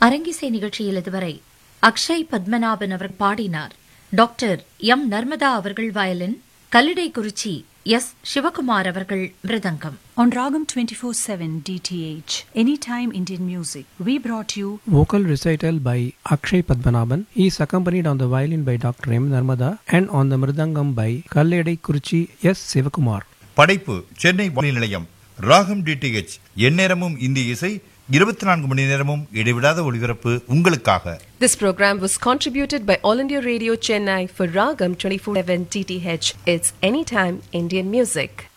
அரங்கிசை நிகழ்ச்சியில் இதுவரை அக்ஷய் பத்மநாபன் அவர் பாடினார் டாக்டர் எம் நர்மதா அவர்கள் வயலின் கல்லிடைக்குறிச்சி எஸ் சிவகுமார் அவர்கள் மிருதங்கம் On Ragam 24/7 DTH, Anytime Indian Music, we brought you Vocal recital by Akshay Padmanabhan. He is accompanied on the violin by Dr. M. Narmada and on the mridangam by Kalledai Kurichi S. Sivakumar. படைப்பு சென்னை வானொலி நிலையம் ராகம் DTH எந்நேரமும் இந்திய இசை இருபத்தி நான்கு மணி நேரமும் இடைவிடாத ஒளிபரப்பு உங்களுக்காக This program was contributed by All India Radio Chennai for Ragam 24/7 TTH. It's anytime Indian music.